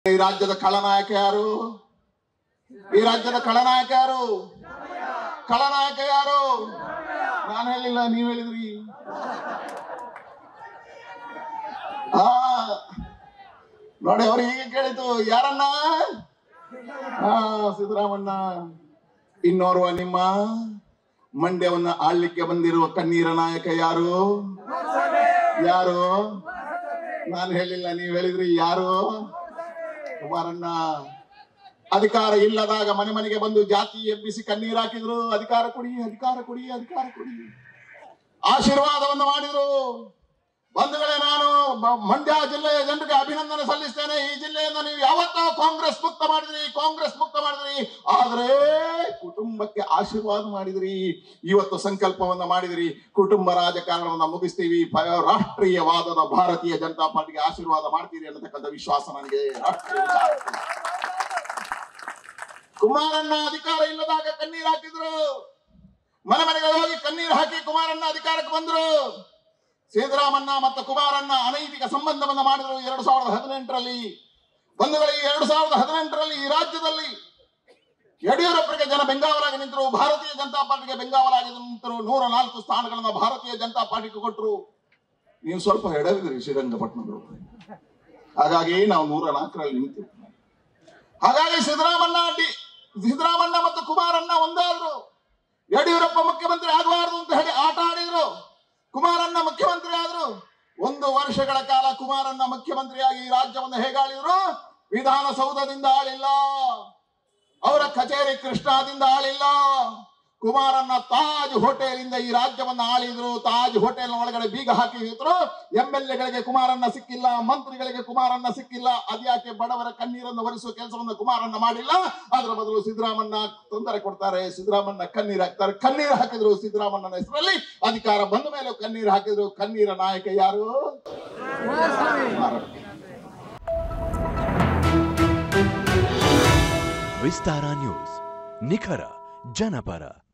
ಈ ರಾಜ್ಯದ ಖಳನಾಯಕ ಯಾರು ಈ ರಾಜ್ಯದ ಖಳನಾಯಕ ಯಾರು ಖಳನಾಯಕ ಯಾರು ನಾನು ಹೇಳಿಲ್ಲ ನೀವ್ ಹೇಳಿದ್ರಿ ಆ ನೋಡಿ ಅವ್ರು ಹೀಗೆ ಕೇಳಿತು ಯಾರನ್ನ ಹಾ ಸಿದ್ದರಾಮಣ್ಣ ಇನ್ನೋರ್ವ ನಿಮ್ಮ ಮಂಡ್ಯವನ್ನ ಆಳ್ಲಿಕ್ಕೆ ಬಂದಿರುವ ಕಣ್ಣೀರ ನಾಯಕ ಯಾರು ಯಾರು ನಾನು ಹೇಳಿಲ್ಲ ನೀವ್ ಹೇಳಿದ್ರಿ ಯಾರು ಕುಮಾರಣ್ಣ ಅಧಿಕಾರ ಇಲ್ಲದಾಗ ಮನೆ ಮನೆಗೆ ಬಂದು ಜಾತಿ ಎಬ್ಬಿಸಿ ಕಣ್ಣೀರ್ ಹಾಕಿದ್ರು ಅಧಿಕಾರ ಕೊಡಿ ಅಧಿಕಾರ ಕೊಡಿ ಅಧಿಕಾರ ಕೊಡಿ ಆಶೀರ್ವಾದವನ್ನು ಮಾಡಿದ್ರು ಬಂಧುಗಳೇ ನಾನು ಬ- ಮಂಡ್ಯ ಜಿಲ್ಲೆಯ ಜನರಿಗೆ ಅಭಿನಂದನೆ ಸಲ್ಲಿಸ್ತೇನೆ ಈ ಜಿಲ್ಲೆಯಿಂದ ನೀವು ಯಾವತ್ತೋ ಕಾಂಗ್ರೆಸ್ ಮುಕ್ತ ಮಾಡಿದ್ರಿ ಕಾಂಗ್ರೆಸ್ ಮುಕ್ತ ಮಾಡಿದ್ರಿ ಆದ್ರೆ ಕುಟುಂಬಕ್ಕೆ ಆಶೀರ್ವಾದ ಮಾಡಿದ್ರಿ ಇವತ್ತು ಸಂಕಲ್ಪವನ್ನ ಮಾಡಿದ್ರಿ ಕುಟುಂಬ ರಾಜಕಾರಣವನ್ನ ಮುಗಿಸ್ತೀವಿ ಪ- ರಾಷ್ಟ್ರೀಯವಾದದ ಭಾರತೀಯ ಜನತಾ ಪಾರ್ಟಿಗೆ ಆಶೀರ್ವಾದ ಮಾಡ್ತೀರಿ ಅನ್ನತಕ್ಕಂಥ ವಿಶ್ವಾಸ ನನಗೆ ರಾಷ್ಟ್ರೀಯ ಜಾತಿ. ಕುಮಾರಣ್ಣ ಅಧಿಕಾರ ಇಲ್ಲದಾಗ ಕಣ್ಣೀರ್ ಹಾಕಿದ್ರು ಮನೆ ಮನೆಗೆ ಹೋಗಿ ಕಣ್ಣೀರು ಹಾಕಿ ಕುಮಾರಣ್ಣ ಅಧಿಕಾರಕ್ಕೆ ಬಂದ್ರು ಸಿದ್ದರಾಮಣ್ಣ ಮತ್ತು ಕುಮಾರಣ್ಣ ಅನೈತಿಕ ಸಂಬಂಧವನ್ನ ಮಾಡಿದ್ರು ಎರಡು ಸಾವಿರದ ಹದಿನೆಂಟರಲ್ಲಿ ಬಂಧುಗಳಿಗೆ ಎರಡು ಸಾವಿರದ ಹದಿನೆಂಟರಲ್ಲಿ ಈ ರಾಜ್ಯದಲ್ಲಿ ಯಡಿಯೂರಪ್ಪರಿಗೆ ಜನ ಬೆಂಗಾವಲಾಗಿ ನಿಂತರು ಭಾರತೀಯ ಜನತಾ ಪಾರ್ಟಿಗೆ ಬೆಂಗಾವಲಾಗಿ ನಿಂತರು ನೂರ ನಾಲ್ಕು ಸ್ಥಾನಗಳನ್ನ ಭಾರತೀಯ ಜನತಾ ಪಾರ್ಟಿಗೆ ಕೊಟ್ಟರು ನೀವು ಸ್ವಲ್ಪ ಎಡವಿದ್ರಿ ಶ್ರೀರಂಗಪಟ್ಟಣದವರು ಹಾಗಾಗಿ ನಾವು ನೂರ ನಾಲ್ಕರಲ್ಲಿ ನಿಂತು ಹಾಗಾಗಿ ಸಿದ್ದರಾಮಣ್ಣ ಡಿ- ಸಿದ್ದರಾಮಣ್ಣ ಮತ್ತು ಕುಮಾರಣ್ಣ ಒಂದಾದ್ರು ಯಡಿಯೂರಪ್ಪ ಮುಖ್ಯಮಂತ್ರಿ ಆಗಬಾರದು ಅಂತ ಹೇಳಿ ಆಟ ಆಡಿದ್ರು ಕುಮಾರಣ್ಣ ಮುಖ್ಯಮಂತ್ರಿ ಆದ್ರು ಒಂದು ವರ್ಷಗಳ ಕಾಲ ಕುಮಾರಣ್ಣ ಮುಖ್ಯಮಂತ್ರಿಯಾಗಿ ಈ ರಾಜ್ಯವನ್ನು ಹೇಗಾಳಿದ್ರು ವಿಧಾನಸೌಧದಿಂದ ಆಳಿಲ್ಲ ಅವರ ಕಚೇರಿ ಕೃಷ್ಣಾದಿಂದ ಆಳಿಲ್ಲ ಕುಮಾರಣ್ಣ ತಾಜ್ ಹೋಟೆಲಿಂದ ಈ ರಾಜ್ಯವನ್ನ ಆಳಿದ್ರು ತಾಜ್ ಹೋಟೆಲ್ ಒಳಗಡೆ ಬೀಗ ಹಾಕಿದ್ರು ಎಂ ಎಲ್ ಎಗಳಿಗೆ ಕುಮಾರಣ್ಣ ಸಿಕ್ಕಿಲ್ಲ ಮಂತ್ರಿಗಳಿಗೆ ಕುಮಾರಣ್ಣ ಸಿಕ್ಕಿಲ್ಲ ಅದ್ಯಾಕೆ ಬಡವರ ಕಣ್ಣೀರನ್ನು ಒರೆಸುವ ಕೆಲಸವನ್ನು ಕುಮಾರಣ್ಣ ಮಾಡಿಲ್ಲ ಅದರ ಬದಲು ಸಿದ್ದರಾಮಣ್ಣ ತೊಂದರೆ ಕೊಡ್ತಾರೆ ಸಿದ್ದರಾಮಣ್ಣ ಕಣ್ಣೀರ್ ಹಾಕ್ತಾರೆ ಕಣ್ಣೀರ್ ಹಾಕಿದ್ರು ಸಿದ್ದರಾಮಣ್ಣನ ಹೆಸರಲ್ಲಿ ಅಧಿಕಾರ ಬಂದ ಮೇಲೆ ಕಣ್ಣೀರ್ ಹಾಕಿದ್ರು ಕಣ್ಣೀರ ನಾಯಕ ಯಾರು ಕುಮಾರಣ್ಣ. ವಿಸ್ತಾರ ನ್ಯೂಸ್ ನಿಖರ ಜನಪರ